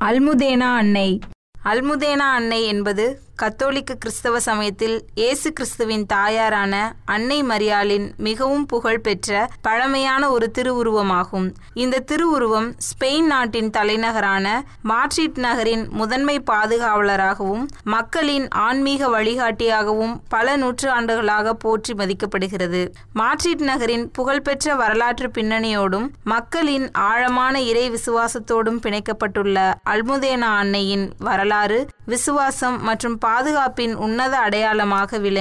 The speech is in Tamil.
அல்முதேனா அன்னை அல்முதேனா அன்னை என்பது கத்தோலிக்க கிறிஸ்தவ சமயத்தில் இயேசு கிறிஸ்துவின் தாயாரான அன்னை மரியாளின் மிகவும் புகழ்பெற்ற பழமையான ஒரு திருவுருவமாகும் இந்த திருவுருவம் ஸ்பெயின் நாட்டின் தலைநகரான மாட்ரிட் நகரின் முதன்மை பாதுகாவலராகவும் மக்களின் ஆன்மீக வழிகாட்டியாகவும் பல நூற்றாண்டுகளாக போற்றி மதிக்கப்படுகிறது மாட்ரிட் நகரின் புகழ்பெற்ற வரலாற்று பின்னணியோடும் மக்களின் ஆழமான இறை விசுவாசத்தோடும் பிணைக்கப்பட்டுள்ள அல்முதேனா அன்னையின் வரலாறு விசுவாசம் மற்றும் பாதுகாப்பின் உன்னத அடையாளமாக விளங்கி